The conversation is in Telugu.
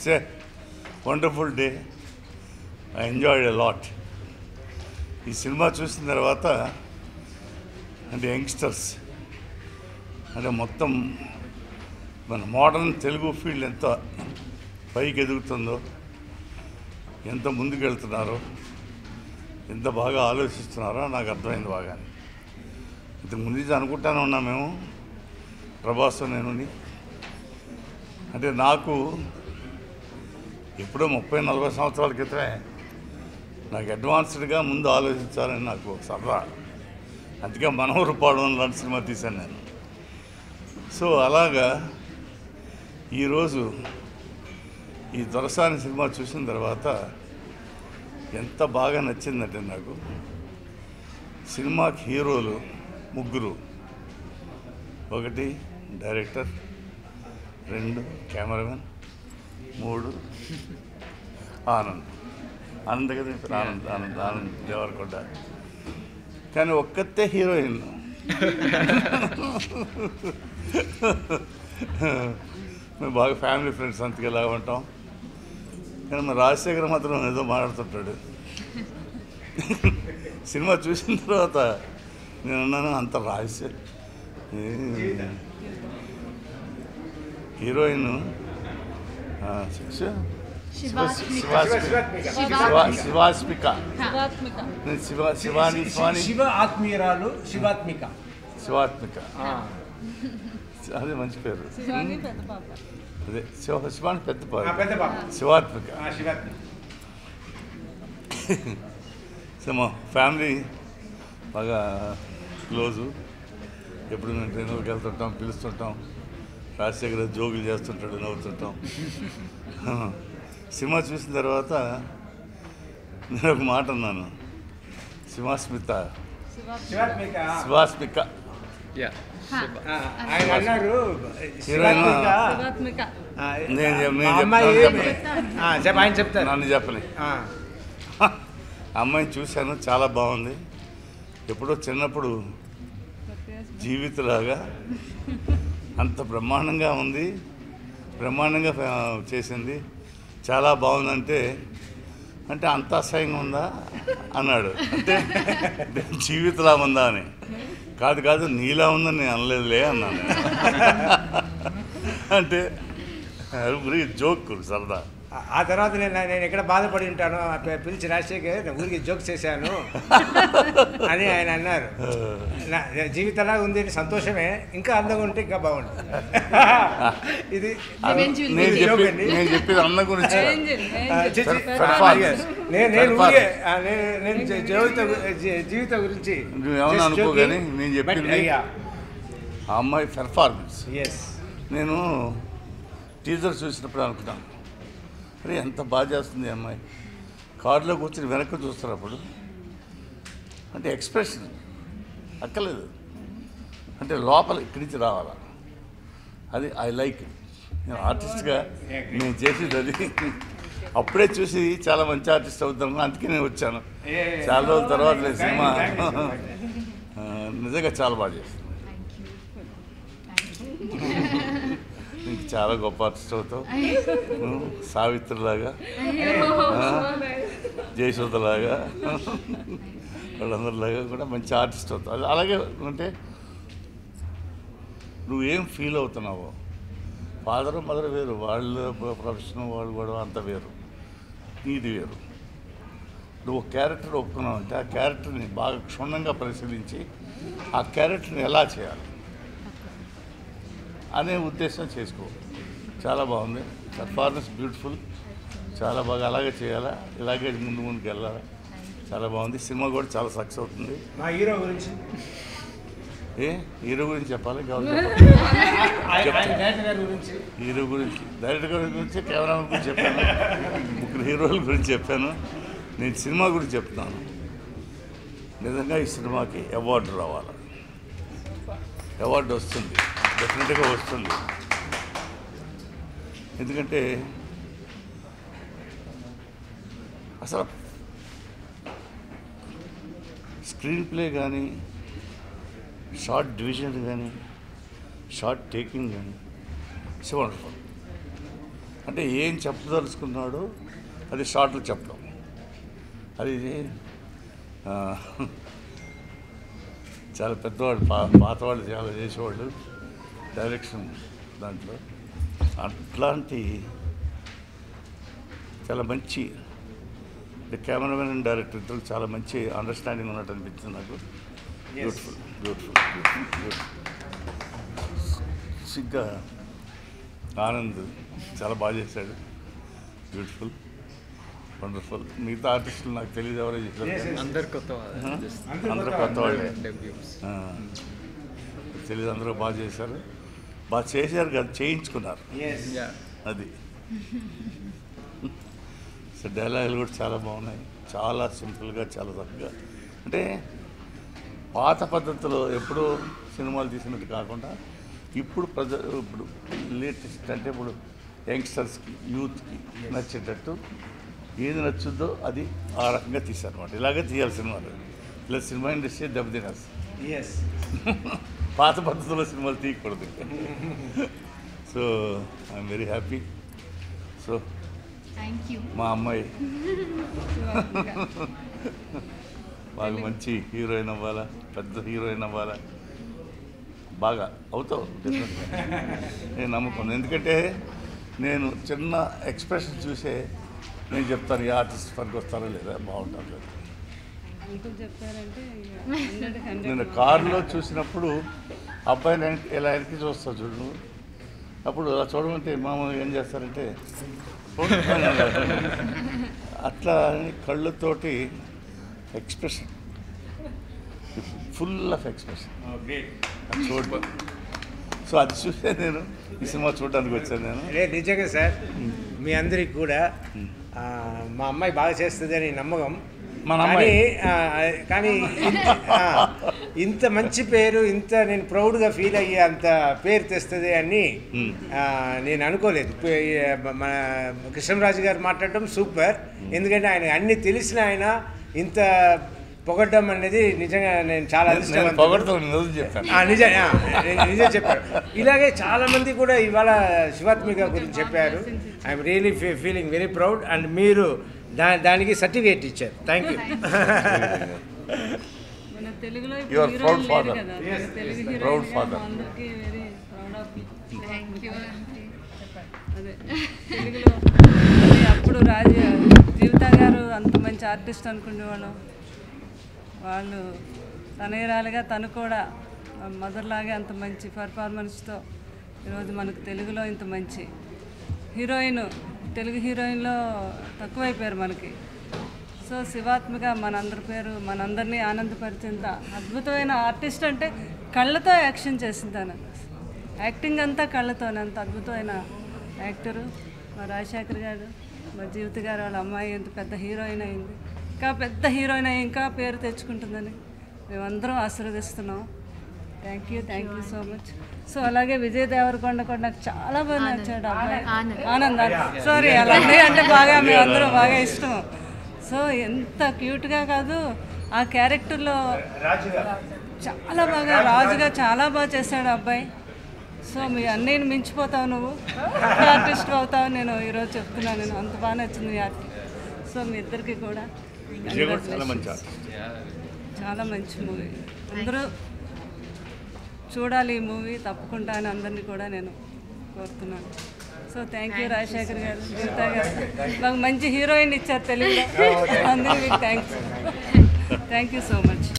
It's a wonderful day I enjoyed a lot ఈ సినిమా చూసిన తర్వాత అంటే యంగ్స్టర్స్ అంటే మొత్తం మన మోడర్న్ తెలుగు ఫీల్డ్ ఎంత పైకి ఎదుగుతుందో ఎంత ముందుకు వెళ్తున్నారో ఎంత బాగా ఆలోచిస్తున్నారో నాకు అర్థమైంది బాగా ఇంతకు ముందు నుంచి అనుకుంటానే ఉన్నాం మేము ప్రభాస్ నేను అంటే నాకు ఎప్పుడో ముప్పై నలభై సంవత్సరాల క్రితమే నాకు అడ్వాన్స్డ్గా ముందు ఆలోచించాలని నాకు ఒక సరదా అందుకే మనోహర్ పాడడం లాంటి సినిమా తీశాను నేను సో అలాగా ఈరోజు ఈ దొరసాని సినిమా చూసిన తర్వాత ఎంత బాగా నచ్చిందంటే నాకు సినిమాకి హీరోలు ముగ్గురు ఒకటి డైరెక్టర్ రెండు కెమెరామెన్ మూడు ఆనంద్ ఆనంద్ కదా ఇప్పుడు ఆనంద్ ఆనంద్ ఆనంద్ దేవరకొండ కానీ ఒక్కతే హీరోయిన్ మేము బాగా ఫ్యామిలీ ఫ్రెండ్స్ అంతగా ఇలా ఉంటాం కానీ మరి రాజశేఖర్ మాత్రం ఏదో మాట్లాడుతుంటాడు సినిమా చూసిన తర్వాత నేను అన్నాను అంత రాజశేఖర్ ఏ- హీరోయిన్ ఆ, శివ- శివాత్మిక శివాస్మిక శివా- శివాస్మిక శివాత్మిక నేను శివ శివాని శివాని శివ ఆత్మీయురాలు శివాత్మిక శివాత్మిక ఆ. అదే మంచి పేరు శివాని పెద్ద పాప అదే శివ శివాని పెద్ద ఆ, పేరు పెద్ద పాప శివాత్మిక ఆ, శివాత్మిక సో మా ఫ్యామిలీ బాగా క్లోజు ఎప్పుడు మేము ట్రైన్లోకి వెళ్తుంటాం పిలుస్తుంటాం రాజశేఖర్ జోకులు చేస్తుంటాడు నవ్వుతుంటాం సినిమా చూసిన తర్వాత నేను ఒక మాట అన్నాను శివాస్మిత శివాత్మిక శివాస్మిక ఆ, ఆయన అన్నారు హీరోయిన్ శివాత్మిక శివాత్మిక ఆ, నేను చెప్- నేను మా అమ్మాయి చెప్తాను, ఆ, చెప్ప ఆయన చెప్తారు నన్ను చెప్పని ఆ, అమ్మాయిని చూశాను చాలా బాగుంది ఎప్పుడో చిన్నప్పుడు జీవితలాగా అంత బ్రహ్మాండంగా ఉంది బ్రహ్మాండంగా ఆ, చేసింది చాలా బాగుందంటే అంటే అంత అసహ్యంగా ఉందా అన్నాడు అంటే జీవితలా ఉందా అని కాదు కాదు నీలా ఉందని నేను అనలేదులే అన్నాను అంటే జోక్ సరదా ఆ- ఆ తర్వాత నేను నేను ఎక్కడ బాధపడి ఉంటాను ఆ పి- పిలిచి రాజశేఖర్ నేను ఊరికి జోక్ చేశాను అని ఆయన అన్నారు నా జీవితంలా ఉంది సంతోషమే ఇంకా అందంగా ఉంటే ఇంకా బాగుంటుంది ఇది అది Eventually. నేను joke చెప్పి అండి. నేను చెప్పేది అన్న గురించి ఏంజల్ ఆ, చి- చి- Per- ఆ, performance. నేను నేను Performance. ఊరికే, ఆ, నేను నేను జీ- జీవిత గు- జీ- జీవితం గురించి నువ్వు ఏమన్నా అనుకో కానీ నేను చెప్పింది ఆ అమ్మాయి పెర్ఫార్మెన్స్ ఎస్ నేను టీజర్ చూసినప్పుడు అనుకున్నాను అరే ఎంత బాగా చేస్తుంది ఈ అమ్మాయి కారులో కూర్చొని వెనక్కి చూస్తున్నప్పుడు అంటే ఎక్స్ప్రెషన్ అక్కర్లేదు అంటే లోపల ఇక్కడి నుంచి రావాలా అది ఐ లైక్ నేను ఆర్టిస్ట్గా నేను చేసేది అది అప్పుడే చూసి చాలా మంచి ఆర్టిస్ట్ అవుతాను అందుకే నేను వచ్చాను చాలా రోజుల తర్వాత నేను సినిమా ఆ, నిజంగా చాలా బాగా చేస్తాను నీకు చాలా గొప్ప ఆర్టిస్ట్ అవుతావు నువ్వు సావిత్రిలాగా ఆ, జయసుధలాగా వాళ్ళందరిలాగా కూడా మంచి ఆర్టిస్ట్ అవుతావు అది అలాగే అంటే నువ్వేం ఫీల్ అవుతున్నావో ఫాదర్ మదర్ వేరు వాళ్ళ ప్రొఫెషన్ వాళ్ళు కూడా అంత వేరు నీది వేరు నువ్వు ఒక క్యారెక్టర్ ఒప్పుకున్నావు అంటే ఆ క్యారెక్టర్ని బాగా క్షుణ్ణంగా పరిశీలించి ఆ క్యారెక్టర్ని ఎలా చేయాలి అనే ఉద్దేశం చేసుకో చాలా బాగుంది పర్ఫార్మెన్స్ బ్యూటిఫుల్ చాలా బాగా అలాగే చేయాలా ఇలాగే ముందు ముందుకు వెళ్ళాలా చాలా బాగుంది సినిమా కూడా చాలా సక్సెస్ అవుతుంది మా హీరో గురించి ఏ హీరో గురించి చెప్పాలి కావాలి ఆయన ఆయన డైరెక్టర్ గారి గురించి హీరో గురించి డైరెక్టర్ గారి గురించి కెమెరామెన్ గురించి చెప్పాను ముగ్గురు హీరోల గురించి చెప్పాను నేను సినిమా గురించి చెప్తున్నాను నిజంగా ఈ సినిమాకి అవార్డు రావాలి అవార్డు వస్తుంది డెఫినెట్గా వస్తుంది ఎందుకంటే అసలు స్క్రీన్ ప్లే కానీ షార్ట్ డివిజన్ కానీ షార్ట్ టేకింగ్ కానీ ఇట్స్ వండర్ఫుల్ అంటే ఏం చెప్పదలుచుకున్నాడో అది షార్ట్లో చెప్పడం అది ఆ, చాలా పెద్దవాళ్ళు పా పాతవాళ్ళు చాలా చేసేవాళ్ళు డైరెక్షన్ దాంట్లో అట్లాంటి చాలా మంచి అంటే కెమెరామెన్ అండ్ డైరెక్టర్ ఇద్దరు చాలా మంచి అండర్స్టాండింగ్ ఉన్నట్టు అనిపించింది నాకు బ్యూటిఫుల్ బ్యూటిఫుల్ బ్యూటిఫుల్ సిగ్గా ఆనంద్ చాలా బాగా చేశాడు బ్యూటిఫుల్ వండర్ఫుల్ మిగతా ఆర్టిస్టులు నాకు తెలియదు ఎవరో చేశారు అందరు కొత్త అందరూ కొత్త వాళ్ళే డెబ్యూట్స్ ఆ, తెలియదు అందరూ బాగా చేశారు బాగా చేశారు కదా చేయించుకున్నారు ఎస్ యా అది సో డైలాగులు కూడా చాలా బాగున్నాయి చాలా సింపుల్గా చాలా చక్కగా అంటే పాత పద్ధతిలో ఎప్పుడో సినిమాలు తీసినట్టు కాకుండా ఇప్పుడు ప్రజ ఇప్పుడు లేటెస్ట్ అంటే ఇప్పుడు యంగ్స్టర్స్కి యూత్కి నచ్చేటట్టు ఏది నచ్చుద్దో అది ఆ రకంగా తీశారనమాట ఇలాగే తీయాలి సినిమాలు ఇలా సినిమా ఇండస్ట్రీ దెబ్బతినేస్తుంది ఎస్ పాత పద్ధతిలో సినిమాలు తీయకూడదు so I'm very happy so thank you మా అమ్మాయి బాగా మంచి హీరోయిన్ అవ్వాలా పెద్ద హీరోయిన్ అవ్వాలా బాగా అవుతావు definitely. నేను నమ్ముకున్నాను ఎందుకంటే నేను చిన్న ఎక్స్ప్రెషన్ చూసే నేను చెప్తాను ఈ ఆర్టిస్ట్ పనికి వస్తారో లేదా బాగుంటారు లేదా అంకుల్ చెప్పారంటే ఇక హండ్రెడ్కి హండ్రెడ్ నేను కారులో చూసినప్పుడు అబ్బాయిని వెనక్కి ఇలా వెనక్కి చూస్తావు చూడు నువ్వు. అప్పుడు అలా చూడమంటే మామూలుగా ఏం చేస్తారంటే అట్లా అని కళ్ళతోటి ఎక్స్ప్రెషన్ ఫుల్ ఆఫ్ ఎక్స్ప్రెషన్ అది చూడ సో అది చూసే నేను ఈ సినిమా చూడడానికి వచ్చాను నేను అదే నిజంగా సార్ మీ అందరికి కూడా ఆ, మా అమ్మాయి బాగా చేస్తుంది అని నమ్మకం మన కానీ అమ్మాయి. ఆ, కానీ ఇంత ఆ, ఇంత మంచి పేరు ఇంత నేను ప్రౌడ్గా ఫీల్ అయ్యే అంత పేరు తెస్తుంది అని Hmm. ఆ, నేను అనుకోలేదు పే- మన కృష్ణరాజు గారు మాట్లాడటం సూపర్ ఎందుకంటే ఆయన అన్ని తెలిసిన ఆయన ఇంత పొగడ్డం అనేది నిజంగా నేను చాలా నేను అదృష్టవంతుడు. పొగడుతాను నిజం చెప్తాను ఆ, నిజం ఆ, ని- నిజం చెప్పారు ఇలాగే చాలా మంది కూడా ఇవాళ శివాత్మిక గురించి చెప్పారు I'm really feeling very proud and మీరు దా దానికి సర్టిఫికేట్ ఇచ్చారు థ్యాంక్ యూ మన తెలుగులో You are ఇప్పుడు proud హీరోయిన్ father. లేదు కదా Yes, Telugu yes. Heroine Proud father. అందరికీ very proud of thank you అదే తెలుగులో అదే అప్పుడు రాజ జీవిత గారు అంత మంచి ఆర్టిస్ట్ అనుకునేవాళ్ళం వాళ్ళు తనయురాలుగా తను కూడా మదర్ లాగే అంత మంచి పర్ఫార్మెన్స్తో ఈరోజు మనకు తెలుగులో ఇంత మంచి హీరోయిన్ తెలుగు హీరోయిన్లో తక్కువైపోయారు మనకి సో శివాత్మిక మనందరి పేరు మనందరినీ ఆనందపరిచేంత అద్భుతమైన ఆర్టిస్ట్ అంటే కళ్ళతో యాక్షన్ చేసింది తను యాక్టింగ్ అంతా కళ్ళతోనే అంత అద్భుతమైన యాక్టరు మా రాజశేఖర్ గారు మా జీవిత గారు వాళ్ళ అమ్మాయి ఎంత పెద్ద హీరోయిన్ అయింది ఇంకా పెద్ద హీరోయిన్ అయ్యి ఇంకా పేరు తెచ్చుకుంటుందని మేమందరం ఆశీర్వదిస్తున్నాం thank you thank you so much so అలాగే విజయ్ దేవరకొండ కూడా నాకు చాలా బాగా నచ్చాడు ఆ అబ్బాయి ఆనంద్ సారీ అలా అంటే బాగా మేమందరం బాగా ఇష్టం సో ఎంత క్యూట్గా కాదు ఆ క్యారెక్టర్లో చాలా బాగా రాజుగా చాలా బాగా చేశాడు ఆ అబ్బాయి సో మీ అన్నయ్యని మించిపోతావు నువ్వు ఆర్టిస్ట్ అవుతావు నేను ఈరోజు చెప్తున్నాను నేను అంత బాగా నచ్చింది ఈ ఆర్ట్ సో మీ ఇద్దరికి కూడా విజయ్ కూడా చాలా మంచి ఆర్టిస్ట్ చాలా మంచి మూవీ అందరూ చూడాలి ఈ మూవీ తప్పకుండా అని అందరినీ కూడా నేను కోరుతున్నాను సో థ్యాంక్ యూ రాజశేఖర్ గారు జీవిత గారు మాకు మంచి హీరోయిన్ ఇచ్చారు తెలుగులో అందరికీ thanks thank you so much